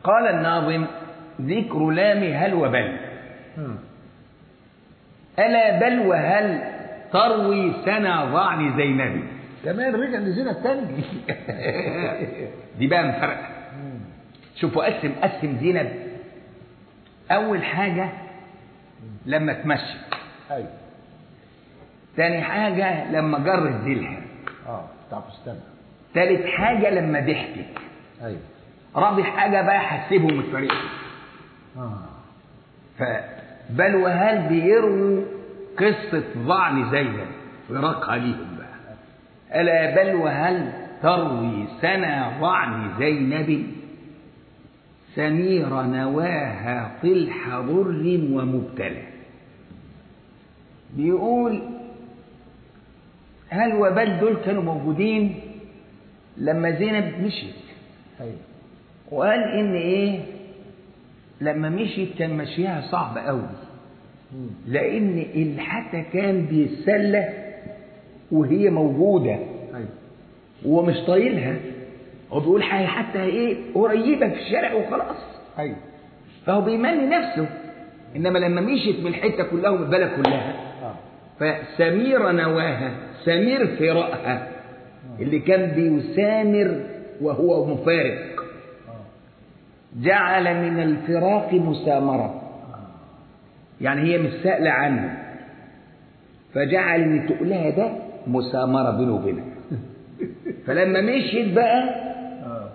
قال الناظم ذكر لام هل وبل مم. ألا بل وهل تروي سنا ضعن زينب كمان رجع لزينة التاني دي بقى مفرقة شوفوا قسم قسم زينب أول حاجة لما تمشي ايوه تاني حاجة لما جرت ديلها اه بتاع فستان تالت حاجة لما ضحكت ايوه رابع حاجة بقى حسبهم الطريقة اه فبل وهل بيرووا قصة ضعن زينب فراقها ليهم بقى ألا بل وهل تروي سنا ضعن زينب سمير نواها طلح ضر ومبتلى بيقول هل وبل دول كانوا موجودين لما زينب مشيت ايوه وقال ان ايه لما مشيت كان مشيها صعب قوي مم. لان الحتى كان بيتسلى وهي موجوده ايوه ومش طايلها هو بيقول حاجه حتى ايه قريبه في الشارع وخلاص ايوه فهو بيمني نفسه انما لما مشيت من الحته كلها ومن البلد كلها اه فسمير نواها سمير فراقها اللي كان بيسامر وهو مفارق اه جعل من الفراق مسامرة يعني هي مش سائلة عنه فجعل ان تقولها ده مسامرة بينه وبينها فلما مشيت بقى اه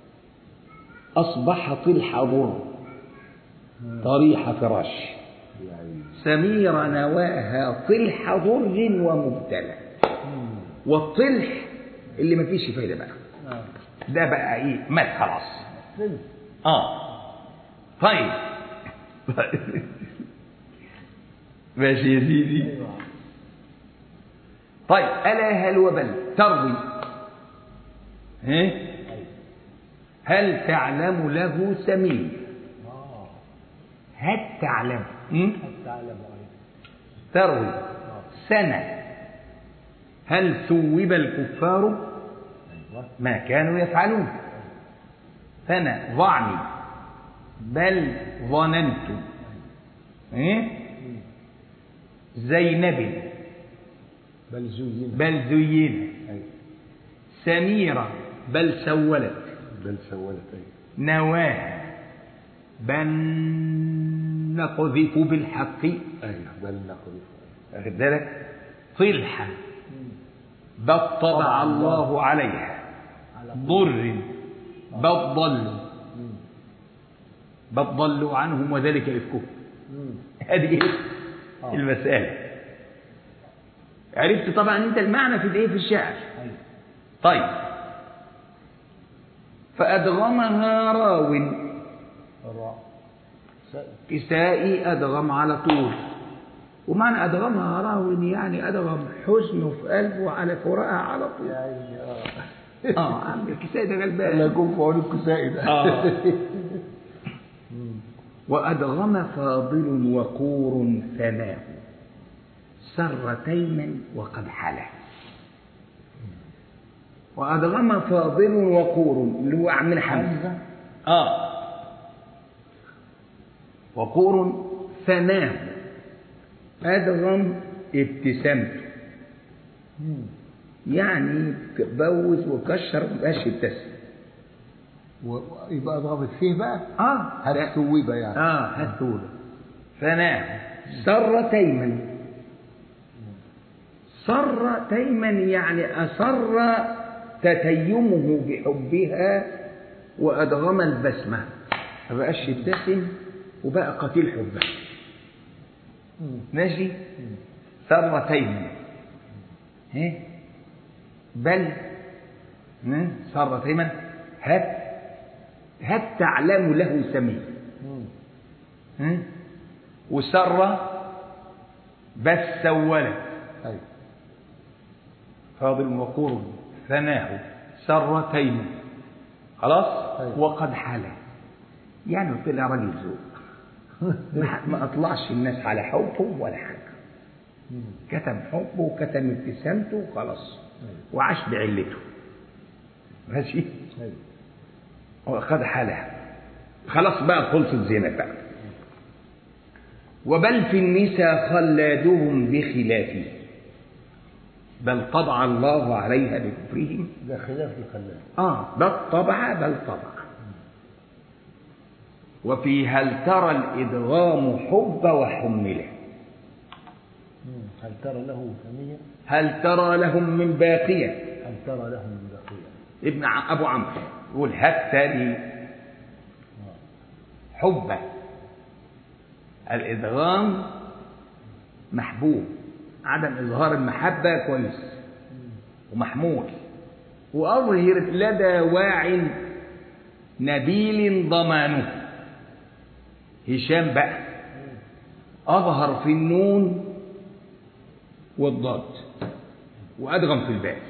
أصبح طلح ضر طريح فراش يا عيني سمير نواها طلح ضر ومبتلى مم. والطلح اللي ما فيش فايدة بقى اه ده بقى ايه مات خلاص فيلم اه طيب ماشي يا سيدي ايوه طيب ألا هل وبل تروي إيه؟ ايوه هل تعلم له سمير اه هل تعلم م? حتى على بعيد تروي اه سنة هل ثوب الكفار ايوه ما كانوا يفعلون سنة ضعني بل ظننت إيه؟ مم. زينب بل زين بل زين ايوه سميرة بل سولت بل سولت ايوه نواها بل نقذف بالحق ايوه بل نقذف واخد بالك طلحة بل طبع الله عليها على ضر بل ضلوا مم. بل ضلوا عنهم وذلك إفكهم مم. هذه إيه؟ آه. المسألة عرفت طبعا انت المعنى في الايه في الشعر ايوه طيب فأدغمها راو الراء سائل كسائي أدغم على طول ومعنى أدغمها راو يعني أدغم حزنه في قلبه على فراقها على طول يا عيني اه اه عم الكسائي ده الله غلبان يكون في عون الكسائي ده آه. مم. وأدغم فاضل وقور ثناه سر تيما وقد حلا وأدغم فاضل وقور اللي هو عم حمزة حمزه آه وقور ثناه أدغم ابتسامته مم. يعني بوز وكشر مبقاش يبتسم و- ويبقى اضرب فيه بقى اه هات ثويبه يعني اه هالثوبة ثناه سر تيما سر تيما يعني أسر تتيمه بحبها وأدغم البسمة ما بقاش يبتسم وبقى قتيل حبها مم. ماشي مم. سر تيما ها بل ها؟ سر تيما هات هات تعلم له سمير مم. ها؟ وسر بس سولت ايوه فاضل وقور ثناه سر تيما خلاص أيوة. وقد حلا يعني طلع راجل ذوق ما ما اطلعش الناس على حبه ولا حاجه مم. كتم حبه وكتم ابتسامته وخلاص أيوة. وعاش بعلته ماشي ايوه وقد حلا خلاص بقى خلصت زينب بقى وبل في النساء خلادهم بخلافه بل طبع الله عليها بكفرهم ده خلاف الخلاف آه بل طبع بل طبع وفي هل ترى الإدغام حب وحمله مم. هل ترى له ثانية هل ترى لهم من باقية هل ترى له من بقية ابن ع- أبو عمرو يقول هت لي حبا الإدغام محبوب عدم إظهار المحبة كويس ومحمول وأظهر لدى واع نبيل ضمانه هشام بقى أظهر في النون والضاد وأدغم في الباء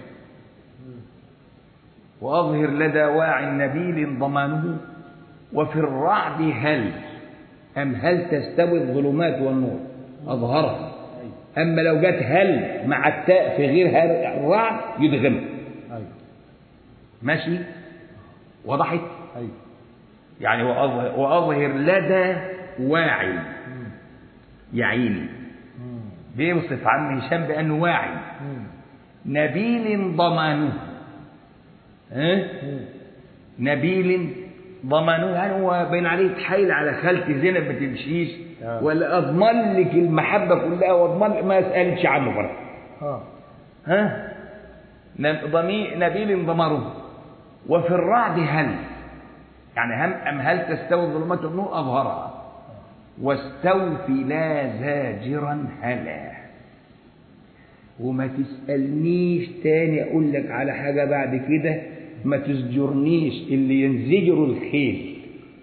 وأظهر لدى واع نبيل ضمانه وفي الرعد هل أم هل تستوي الظلمات والنور أظهرها أما لو جت هل مع التاء في غير هل- الرعد يدغمها أيوة ماشي وضحت أيوة يعني وأظهر, وأظهر لدى واعي يعيني مم. بيوصف عن هشام بأنه واعي مم. نبيل ضمانه ها؟ مم. نبيل ضمانه يعني هو باين عليه تحايل على خالتي زينب ما تمشيش آه. ولا اضمن لك المحبه كلها واضمن ما اسالش عنه برضه آه ها نب- ضمي- نبيل ضمره وفي الرعد هل يعني هم أم هل تستوي الظلمات والنور أظهرها واستوفي لا زاجرا هلا وما تسألنيش تاني أقول لك على حاجة بعد كده ما تزجرنيش اللي ينزجر الخيل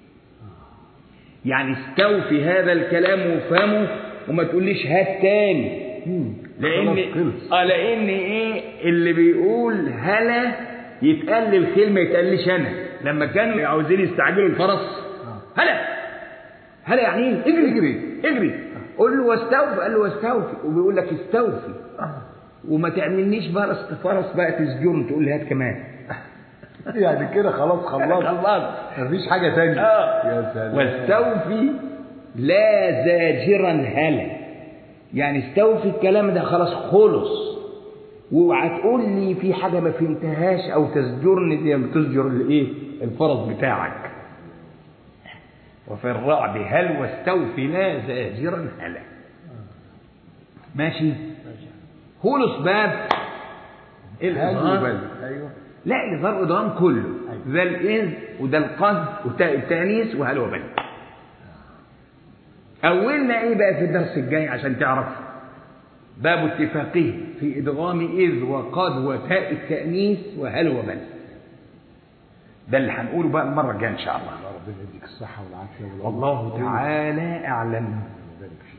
يعني استوفي هذا الكلام وافهمه وما تقوليش هات تاني مم. لان خلاص خلص. اه لان ايه اللي بيقول هلا يتقال للخيل ما يتقاليش انا لما كانوا عاوزين يستعجلوا الفرس هلا هلا يعني ايه اجري اجري اجري قول له واستوفي قال له واستوفي وبيقول لك استوفي وما تعملنيش فرس فرس بقى تسجن تقول لي هات كمان يعني كده خلاص خلصت خلاص مفيش حاجة تانية آه. يا سلام واستوفي لا زاجرا هلا يعني استوفي الكلام ده خلاص خلص واوعى تقول لي في حاجه ما فهمتهاش او تزجرني زي ما تزجر الايه الفرس بتاعك وفي الرعد هل واستوفي لا زاجرا هلا ماشي خلص باب الإظهار هل أيوة لا الإظهار إضغام كله أيوة. ذا الإذ وده القذف وتاء التانيث وهل وبل أولنا إيه بقى في الدرس الجاي عشان تعرف باب اتفاقه في إدغام إذ وقد وتاء التأنيث وهل وبل ده اللي هنقوله بقى المرة الجاية إن شاء الله ربنا يديك الصحة والعافية والله تعالى أعلم ويبارك فيك